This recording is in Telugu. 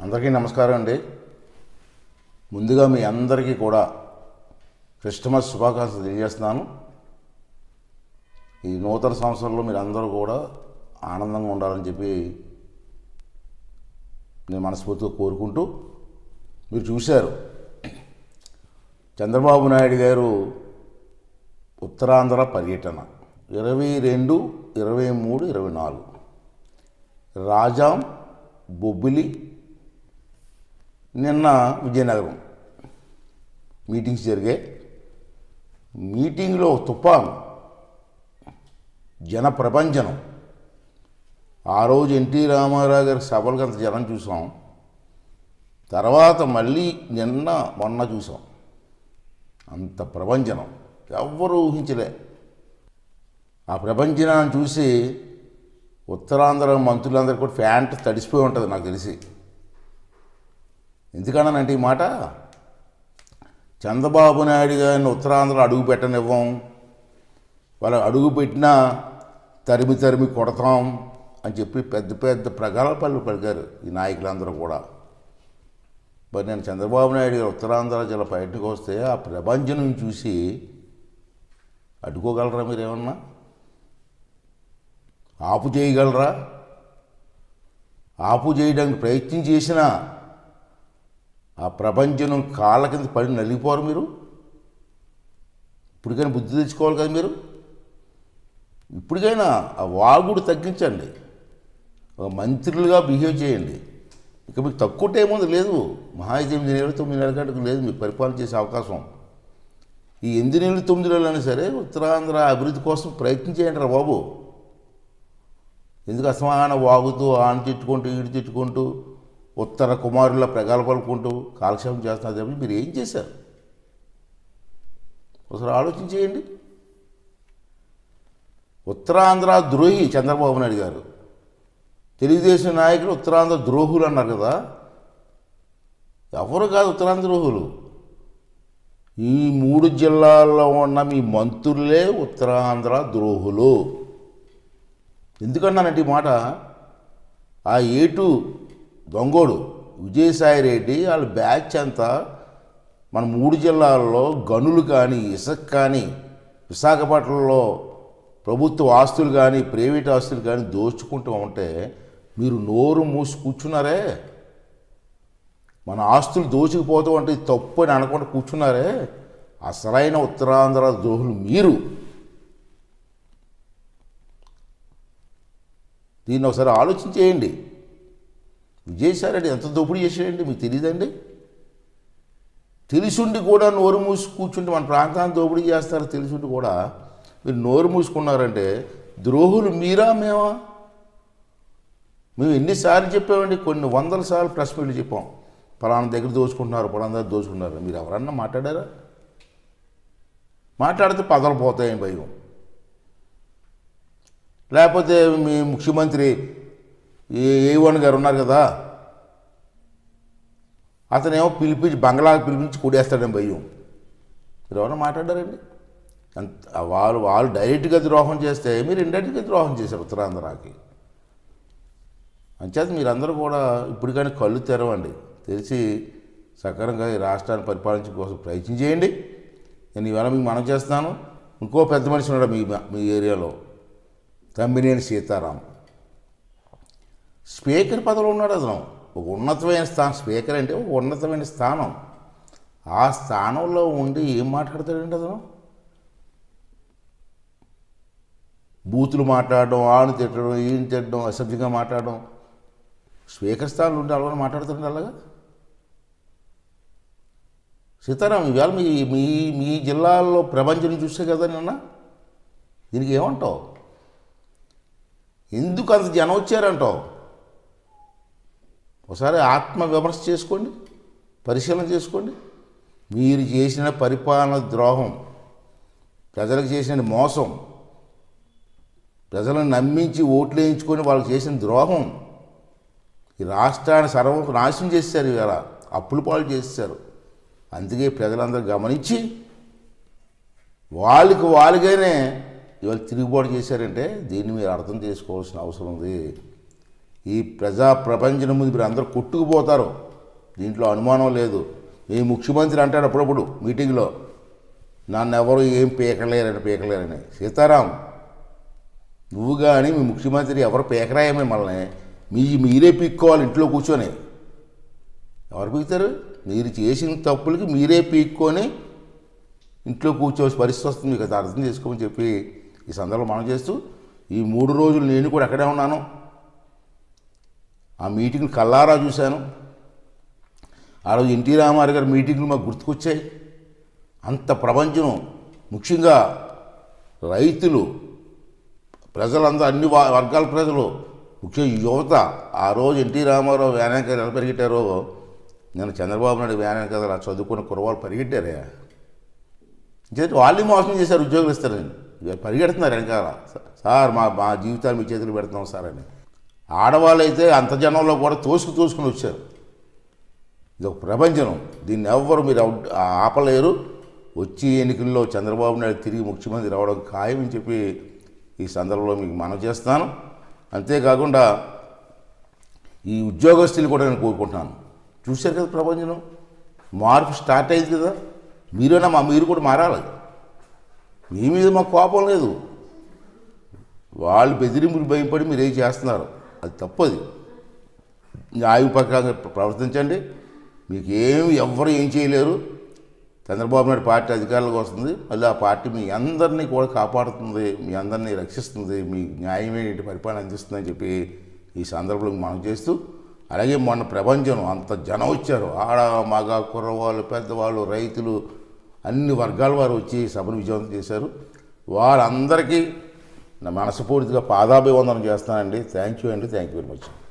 అందరికీ నమస్కారం అండి ముందుగా మీ అందరికీ కూడా క్రిస్టమస్ శుభాకాంక్షలు తెలియజేస్తున్నాను ఈ నూతన సంవత్సరంలో మీరు అందరూ కూడా ఆనందంగా ఉండాలని చెప్పి నేను మనస్ఫూర్తిగా కోరుకుంటూ మీరు చూశారు చంద్రబాబు నాయుడు గారు ఉత్తరాంధ్ర పర్యటన ఇరవై రెండు ఇరవై మూడు ఇరవై నాలుగు రాజాం బొబ్బిలి నిన్న విజయనగరం మీటింగ్స్ జరిగాయి మీటింగ్లో తుఫాను జన ప్రపంచనం ఆ రోజు ఎన్టీ రామారావు గారి సభలకు అంత జనం చూసాం తర్వాత మళ్ళీ నిన్న మొన్న చూసాం అంత ప్రభంజనం ఎవ్వరూ ఊహించలే ఆ ప్రపంచనాన్ని చూసి ఉత్తరాంధ్ర మంత్రులందరూ కూడా ఫ్యాంట్ తడిసిపోయి ఉంటుంది నాకు తెలిసి ఎందుకన్నానంటే ఈ మాట చంద్రబాబు నాయుడు గారిని ఉత్తరాంధ్ర అడుగు పెట్టనివ్వం వాళ్ళు అడుగు పెట్టినా తరిమి తరిమి కొడతాం అని చెప్పి పెద్ద పెద్ద ప్రగల్భాలు పలికారు ఈ నాయకులందరూ కూడా మరి నేను చంద్రబాబు నాయుడు గారు ఉత్తరాంధ్ర జిల్లా బయటకు వస్తే ఆ ప్రపంచం చూసి అడ్డుకోగలరా మీరేమన్నా ఆపు చేయగలరా ఆపు చేయడానికి ప్రయత్నం చేసినా ఆ ప్రపంచం కాళ్ళ కింద పడి నలిగిపోరు మీరు ఇప్పటికైనా బుద్ధి తెచ్చుకోవాలి కదా మీరు ఇప్పటికైనా ఆ వాగుడు తగ్గించండి ఒక మంత్రులుగా బిహేవ్ చేయండి ఇక మీకు తక్కువ టైం ఉంది లేదు మహా అయితే ఎనిమిది నెలలు తొమ్మిది నెలల కంటే లేదు మీకు పరిపాలన చేసే అవకాశం ఈ ఎనిమిది నెలలు తొమ్మిది నెలలు అయినా సరే ఉత్తరాంధ్ర అభివృద్ధి కోసం ప్రయత్నం చేయండి రా బాబు ఎందుకు అసమాన వాగుతూ ఆన తిట్టుకుంటూ ఈడు తిట్టుకుంటూ ఉత్తర కుమారుల ప్రగల్భాలుకుంటూ కాలక్షేపం చేస్తున్నారు చెప్పి మీరు ఏం చేశారు ఒకసారి ఆలోచన చేయండి ఉత్తరాంధ్ర ద్రోహి చంద్రబాబు నాయుడు గారు తెలుగుదేశం నాయకులు ఉత్తరాంధ్ర ద్రోహులు అన్నారు కదా ఎవరు కాదు ఉత్తరాంధ్ర ద్రోహులు ఈ మూడు జిల్లాల్లో ఉన్న మీ మంత్రులే ఉత్తరాంధ్ర ద్రోహులు ఎందుకన్నానంటే ఈ మాట ఆ ఏటు దొంగోడు విజయసాయి రెడ్డి వాళ్ళ బ్యాచ్ అంతా మన మూడు జిల్లాల్లో గనులు కానీ ఇసుక కానీ విశాఖపట్నంలో ప్రభుత్వ ఆస్తులు కానీ ప్రైవేట్ ఆస్తులు కానీ దోచుకుంటూ ఉంటే మీరు నోరు మూసి కూర్చున్నారే మన ఆస్తులు దోచుకుపోతూ ఉంటే ఇది తప్పు అని అనకుండా కూర్చున్నారే అసలైన ఉత్తరాంధ్ర ద్రోహులు మీరు దీన్ని ఒకసారి ఆలోచన చేయండి విజయసాయిరెడ్డి ఎంత దోపిడీ చేసాడండి మీకు తెలియదండి తెలిసుండి కూడా నోరు మూసి కూర్చుంటే మన ప్రాంతాన్ని దోపిడీ చేస్తారు తెలిసుండి కూడా మీరు నోరు మూసుకున్నారంటే ద్రోహులు మీరా మేమా మేము ఎన్నిసార్లు చెప్పామండి కొన్ని వందల సార్లు ప్రెస్ మీట్లు చెప్పాం పలానా దగ్గర దోచుకుంటున్నారు పలానా దగ్గర దోచుకుంటున్నారు మీరు ఎవరన్నా మాట్లాడారా మాట్లాడితే పదలు పోతాయని భయం లేకపోతే మీ ముఖ్యమంత్రి ఏ వన్ గారు ఉన్నారు కదా అతనేమో పిలిపించి బంగ్లాకి పిలిపించి కొడేస్తాడని భయం మీరు ఎవరైనా మాట్లాడారండి అంత వాళ్ళు వాళ్ళు డైరెక్ట్గా ద్రోహం చేస్తే మీరు ఇండైరెక్ట్గా ద్రోహం చేశారు ఉత్తరాంధ్రకి అంచేత మీరందరూ కూడా ఇప్పటికైనా కళ్ళు తెరవండి తెలిసి సక్రమంగా ఈ రాష్ట్రాన్ని పరిపాలించడం కోసం ప్రయత్నం చేయండి నేను ఇవాళ మీకు మనం చేస్తున్నాను ఇంకో పెద్ద మనిషి ఉన్నాడు మీ మీ ఏరియాలో తమ్మినేని సీతారాం స్పీకర్ పదవిలో ఉన్నాడు అతను ఒక ఉన్నతమైన స్థానం స్పీకర్ అంటే ఒక ఉన్నతమైన స్థానం ఆ స్థానంలో ఉండి ఏం మాట్లాడతాడండి అతను బూతులు మాట్లాడడం ఆను తిట్టడం ఈయన తిట్టడం అసభ్యంగా మాట్లాడడం స్పీకర్ స్థానంలో ఉండి అలాగే మాట్లాడుతుండే అలాగా సీతారాం ఇవాళ మీ మీ మీ జిల్లాల్లో ప్రపంచం చూస్తే కదా నిన్న దీనికి ఏమంటావు ఎందుకు అంత జనం వచ్చారంటావు ఒకసారి ఆత్మ విమర్శ చేసుకోండి పరిశీలన చేసుకోండి మీరు చేసిన పరిపాలన ద్రోహం ప్రజలకు చేసిన మోసం ప్రజలను నమ్మించి ఓట్లు వేయించుకొని వాళ్ళకి చేసిన ద్రోహం ఈ రాష్ట్రాన్ని సర్వ నాశనం చేశారు ఇవాళ అప్పుల పాలు చేశారు అందుకే ప్రజలందరూ గమనించి వాళ్ళకి వాళ్ళుగానే ఇవాళ తిరుగుబాటు చేశారంటే దీన్ని మీరు అర్థం చేసుకోవాల్సిన అవసరం ఉంది ఈ ప్రజా ప్రపంచం ముందు మీరు అందరూ కొట్టుకుపోతారు దీంట్లో అనుమానం లేదు ఈ ముఖ్యమంత్రి అంటాడు అప్పుడప్పుడు మీటింగ్లో నన్ను ఎవరు ఏం పీకలేరని పీకలేరని సీతారాం నువ్వు కానీ మీ ముఖ్యమంత్రి ఎవరు పీకరాయ మిమ్మల్ని మీ మీరే పీక్కోవాలి ఇంట్లో కూర్చొని ఎవరు పీకుతారు మీరు చేసిన తప్పులకి మీరే పీక్కొని ఇంట్లో కూర్చోవలసిన పరిస్థితి వస్తుంది మీకు అది అర్థం చేసుకోమని చెప్పి ఈ సందర్భంలో మనం చేస్తూ ఈ మూడు రోజులు నేను కూడా అక్కడే ఉన్నాను ఆ మీటింగ్ కల్లారా చూశాను ఆ రోజు ఎన్టీ రామారావు గారి మీటింగ్లు మాకు గుర్తుకొచ్చాయి అంత ప్రపంచం ముఖ్యంగా రైతులు ప్రజలందరూ అన్ని వా- వర్గాల ప్రజలు ముఖ్యంగా యువత ఆ రోజు ఎన్టీ రామారావు వ్యానాక ఎలా పరిగెట్టారో నేను చంద్రబాబు నాయుడు వ్యానాక అలా చదువుకున్న కురవాళ్ళు పరిగెట్టారే చేతి వాళ్ళని మోసం చేశారు ఉద్యోగులు ఇస్తారని ఇవాళ పరిగెడుతున్నారు వెనకాల సార్ మా మా జీవితాలు మీ చేతులు పెడుతున్నాం సార్ అని ఆడవాళ్ళు అయితే అంత జనంలో కూడా తోసుకు తోసుకుని వచ్చారు ఇది ఒక ప్రపంచం దీన్ని ఎవ్వరు మీరు అవుట్- ఆపలేరు వచ్చి ఎన్నికల్లో చంద్రబాబు నాయుడు తిరిగి ముఖ్యమంత్రి రావడం ఖాయమని చెప్పి ఈ సందర్భంలో మీకు మనం చేస్తాను అంతేకాకుండా ఈ ఉద్యోగస్తులు కూడా నేను కోరుకుంటున్నాను చూశారు కదా ప్రపంచం మార్పు స్టార్ట్ అయింది కదా మీరైనా మా మీరు కూడా మారాలి మీ మీద మాకు కోపం లేదు వాళ్ళు బెదిరింపులు భయపడి మీరు ఏం చేస్తున్నారు అది తప్పది న్యాయపరంగా ప్రవర్తించండి మీకు ఏమి ఎవ్వరు ఏం చేయలేరు చంద్రబాబు నాయుడు పార్టీ అధికారంలోకి వస్తుంది మళ్ళీ ఆ పార్టీ మీ అందరినీ కూడా కాపాడుతుంది మీ అందరినీ రక్షిస్తుంది మీ న్యాయమైన పరిపాలన అందిస్తుందని చెప్పి ఈ సందర్భంలో మనం చేస్తూ అలాగే మొన్న ప్రపంచం అంత జనం వచ్చారు ఆడ మగ కుర్రవాళ్ళు పెద్దవాళ్ళు రైతులు అన్ని వర్గాల వారు వచ్చి సభను విజయవంతం చేశారు వాళ్ళందరికీ నా మనస్ఫూర్తిగా పాదాభివందనం చేస్తానండి థ్యాంక్ యూ అండి థ్యాంక్ యూ వెరీ మచ్